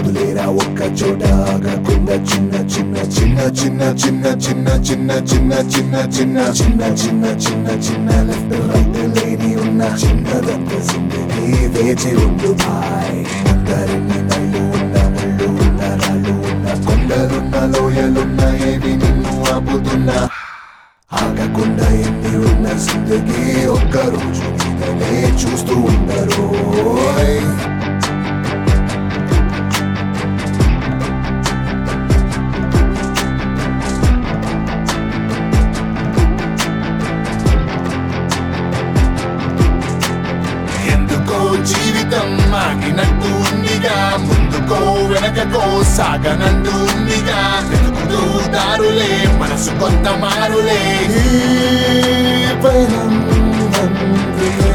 తగులేరా ఒక్క చోట ఆగకుండా చిన్న చిన్న చిన్న చిన్న చిన్న చిన్న చిన్న చిన్న చిన్న చిన్న చిన్న చిన్న చిన్న చిన్న లెఫ్ట్ రైట్ లేని ఉన్న చిన్నదంత జిందగీ వేచి ఉండు భాయ్ అందరిని నల్లు ఉన్న ముళ్ళు ఉన్న రాళ్ళు ఉన్న కొండలున్న లోయలున్న ఏవి నిన్ను ఆపుతున్నా ఆగకుండా ఎన్ని ఉన్న జిందగీ ఒక్క రోజు మీదనే చూస్తూ ఉండరు ఎందుకో జీవితం ఆగినట్టు ఉందిగా ముందుకో వెనకకో సాగనంటూ ఉందిగా వెతుకుతూ దారులే మనసు కొంత మారులే ఈ పయనం అందుకే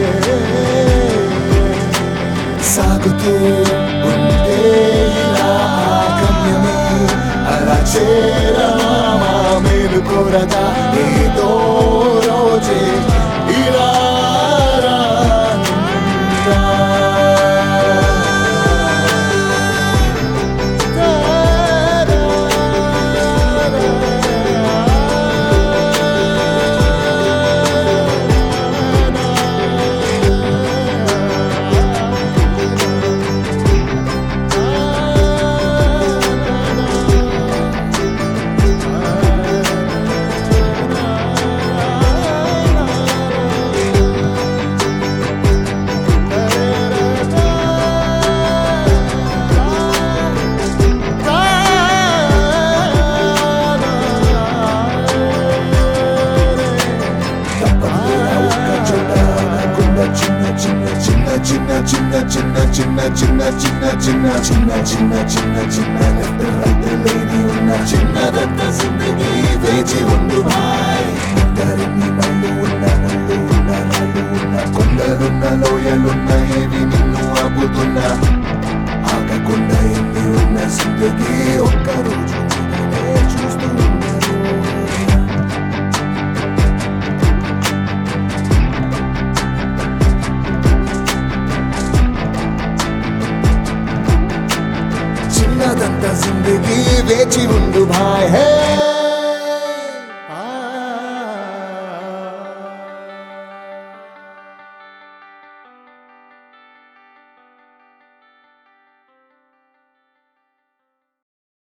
సాగుతూ ఉంటే ఇలా గమ్యమే అలా చేరమా మేలు కోరగా ఏదో రోజే ఇలా రానుందా. తప్పకుండా ఒక్క చోట ఆగకుండా చిన్న చిన్న చిన్న చిన్న చిన్న చిన్న చిన్న చిన్న చిన్న చిన్న చిన్న చిన్న చిన్న చిన్న లెఫ్ట్ రైట్ లేని ఉన్న చిన్నదంత జిందగీ వేచి ఉండు భాయ్ అందరిని నల్లు ఉన్న ముళ్ళు ఉన్న రాళ్ళు ఉన్న కొండలున్న లోయలున్న ఏవి నిన్ను ఆపుతున్నా ఆగకుండా ఎన్ని ఉన్న జిందగీ ఒక్క రోజు మీదనే చూస్తూ ఉన్నారు చిన్నదంత జిందగీ వేచి ఉండు భాయ్ హే